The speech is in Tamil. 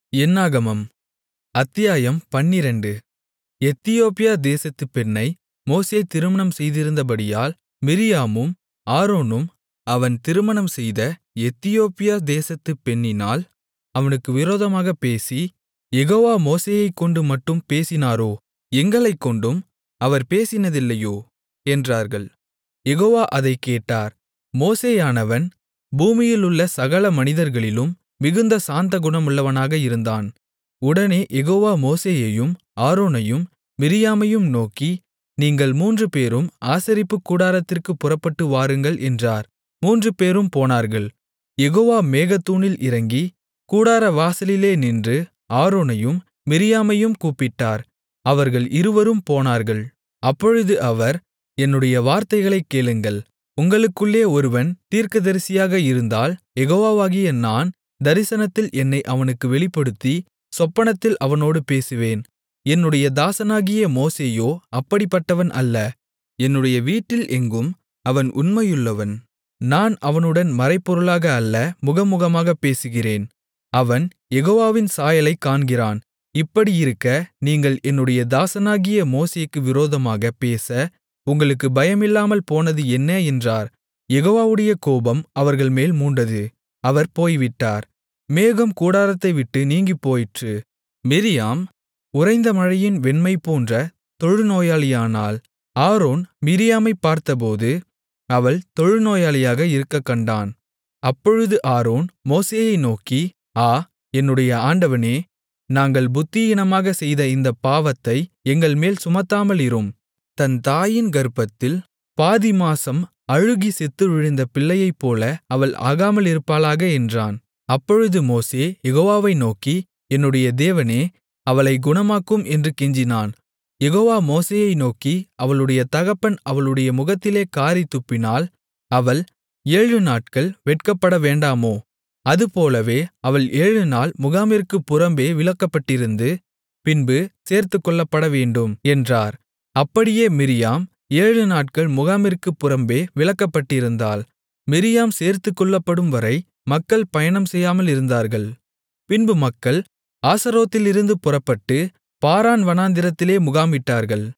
என்னாகமம் அத்தியாயம் பன்னிரண்டு எத்தியோப்பியா தேசத்துப் பெண்ணை மோசே திருமணம் செய்திருந்தபடியால் மிரியாமும் ஆரோனும் அவன் திருமணம் செய்த எத்தியோப்பியா தேசத்துப் பெண்ணினால் அவனுக்கு விரோதமாகப் பேசி யெகோவா மோசேயைக்கொண்டு மட்டும் பேசினாரோ எங்களைக்கொண்டும் அவர் பேசினதில்லையோ என்றார்கள் யெகோவா அதைக் கேட்டார் மோசேயானவன் பூமியிலுள்ள சகல மனிதர்களிலும் மிகுந்த சாந்தகுணமுள்ளவனாக இருந்தான் உடனே யெகோவா மோசேயையும் ஆரோனையும் மிரியாமையும் நோக்கி நீங்கள் மூன்றுபேரும் ஆசரிப்புக் கூடாரத்திற்குப் புறப்பட்டு வாருங்கள் என்றார் மூன்றுபேரும் போனார்கள் யெகோவா மேகத்தூணில் இறங்கி கூடாரவாசலிலே நின்று ஆரோனையும் மிரியாமையும் கூப்பிட்டார் அவர்கள் இருவரும் போனார்கள் அப்பொழுது அவர் என்னுடைய வார்த்தைகளைக் கேளுங்கள் உங்களுக்குள்ளே ஒருவன் தீர்க்கதரிசியாக இருந்தால் யெகோவாகிய நான் தரிசனத்தில் என்னை அவனுக்கு வெளிப்படுத்தி சொப்பனத்தில் அவனோடு பேசுவேன் என்னுடைய தாசனாகிய மோசேயோ அப்படிப்பட்டவன் அல்ல என்னுடைய வீட்டில் எங்கும் அவன் உண்மையுள்ளவன் நான் அவனுடன் மறைபொருளாக அல்ல முகமுகமாகப் பேசுகிறேன் அவன் யெகோவாவின் சாயலைக் காண்கிறான் இப்படியிருக்க நீங்கள் என்னுடைய தாசனாகிய மோசேக்கு விரோதமாகப் பேச உங்களுக்கு பயமில்லாமல் போனது என்ன என்றார் யெகோவாவுடைய கோபம் அவர்கள்மேல் மூண்டது அவர் போய்விட்டார் மேகம் கூடாரத்தைவிட்டு நீங்கிப்போயிற்று மிரியாம் உறைந்த மழையின் வெண்மை போன்ற தொழுநோயாளியானாள் ஆரோன் மிரியாமைப் பார்த்தபோது அவள் தொழுநோயாளியாக இருக்கக் கண்டான் அப்பொழுது ஆரோன் மோசேயை நோக்கி ஆ என்னுடைய ஆண்டவனே நாங்கள் புத்தியீனமாகச் செய்த இந்தப் பாவத்தை எங்கள்மேல் சுமத்தாமலிரும் தன் தாயின் கர்ப்பத்தில் பாதி மாசம் அழுகி செத்து விழுந்த பிள்ளையைப்போல அவள் ஆகாமலிருப்பாளாக என்றான் அப்பொழுது மோசே யெகோவாவை நோக்கி என்னுடைய தேவனே அவளை குணமாக்கும் என்று கெஞ்சினான் யெகோவா மோசேயை நோக்கி அவளுடைய தகப்பன் அவளுடைய முகத்திலே காறித் துப்பினால் அவள் ஏழுநாட்கள் வெட்கப்பட வேண்டாமோ அதுபோலவே அவள் ஏழுநாள் முகாமிற்குப் புறம்பே விலக்கப்பட்டிருந்து பின்பு சேர்த்துக்கொள்ளப்படவேண்டும் என்றார் அப்படியே மிரியாம் ஏழுநாட்கள் முகாமிற்குப் புறம்பே விலக்கப்பட்டிருந்தாள் மிரியாம் சேர்த்துக்கொள்ளப்படும்வரை மக்கள் பயணம் செய்யாமல் இருந்தார்கள் பின்பு மக்கள் ஆசரோத்திலிருந்து புறப்பட்டு பாரான் வனாந்திரத்திலே முகாமிட்டார்கள்